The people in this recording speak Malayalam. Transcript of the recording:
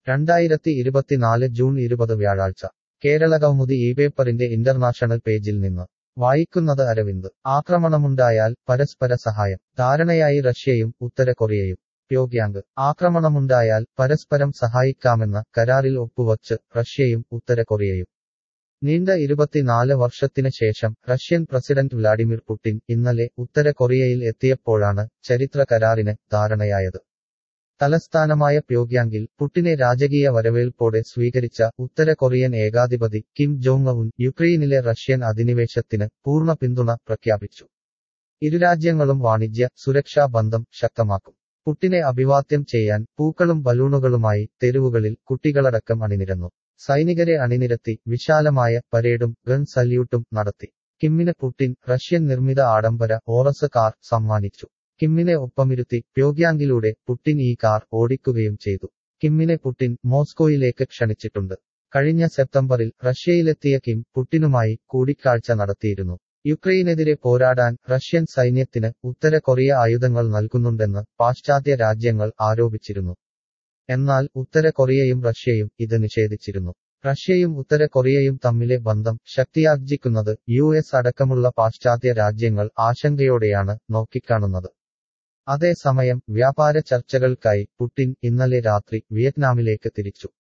രണ്ടായിരത്തി ഇരുപത്തിനാല് ജൂൺ ഇരുപത് വ്യാഴാഴ്ച കേരള കൗമുദി ഈ പേപ്പറിന്റെ ഇന്റർനാഷണൽ പേജിൽ നിന്ന് വായിക്കുന്നത് അരവിന്ദ് ആക്രമണമുണ്ടായാൽ പരസ്പര സഹായം ധാരണയായി റഷ്യയും ഉത്തര കൊറിയയും പ്യോഗ്യാങ് ആക്രമണമുണ്ടായാൽ പരസ്പരം സഹായിക്കാമെന്ന കരാറിൽ ഒപ്പുവച്ച് റഷ്യയും ഉത്തര കൊറിയയും നീണ്ട ഇരുപത്തിനാല് വർഷത്തിന് ശേഷം റഷ്യൻ പ്രസിഡന്റ് വ്ലാഡിമിർ പുടിൻ ഇന്നലെ ഉത്തര കൊറിയയിൽ എത്തിയപ്പോഴാണ് ചരിത്ര കരാറിന് ധാരണയായത് തലസ്ഥാനമായ പ്യോഗ്യാങ്കിൽ പുട്ടിനെ രാജകീയ വരവേൽപ്പോടെ സ്വീകരിച്ച ഉത്തര കൊറിയൻ ഏകാധിപതി കിം ജോങ് ഉൻ യുക്രൈനിലെ റഷ്യൻ അധിനിവേശത്തിന് പൂർണ്ണ പിന്തുണ പ്രഖ്യാപിച്ചു ഇരുരാജ്യങ്ങളും വാണിജ്യ സുരക്ഷാ ബന്ധം ശക്തമാക്കും പുട്ടിനെ അഭിവാദ്യം ചെയ്യാൻ പൂക്കളും ബലൂണുകളുമായി തെരുവുകളിൽ കുട്ടികളടക്കം അണിനിരന്നു സൈനികരെ അണിനിരത്തി വിശാലമായ പരേഡും ഗൺ സല്യൂട്ടും നടത്തി കിമ്മിന് പുട്ടിൻ റഷ്യൻ നിർമ്മിത ആഡംബര ഓറസ് കാർ സമ്മാനിച്ചു കിമ്മിനെ ഒപ്പമിരുത്തി പ്യോഗ്യാങ്കിലൂടെ പുട്ടിൻ ഈ കാർ ഓടിക്കുകയും ചെയ്തു കിമ്മിനെ പുട്ടിൻ മോസ്കോയിലേക്ക് ക്ഷണിച്ചിട്ടുണ്ട് കഴിഞ്ഞ സെപ്റ്റംബറിൽ റഷ്യയിലെത്തിയ കിം പുട്ടിനുമായി കൂടിക്കാഴ്ച നടത്തിയിരുന്നു യുക്രൈനെതിരെ പോരാടാൻ റഷ്യൻ സൈന്യത്തിന് ഉത്തര കൊറിയ ആയുധങ്ങൾ നൽകുന്നുണ്ടെന്ന് പാശ്ചാത്യ രാജ്യങ്ങൾ ആരോപിച്ചിരുന്നു എന്നാൽ ഉത്തര കൊറിയയും റഷ്യയും ഇത് നിഷേധിച്ചിരുന്നു റഷ്യയും ഉത്തര കൊറിയയും തമ്മിലെ ബന്ധം ശക്തിയാർജിക്കുന്നത് യു എസ് അടക്കമുള്ള പാശ്ചാത്യ രാജ്യങ്ങൾ ആശങ്കയോടെയാണ് നോക്കിക്കാണുന്നത് അതേസമയം വ്യാപാര ചർച്ചകൾക്കായി പുടിൻ ഇന്നലെ രാത്രി വിയറ്റ്നാമിലേക്ക് തിരിച്ചു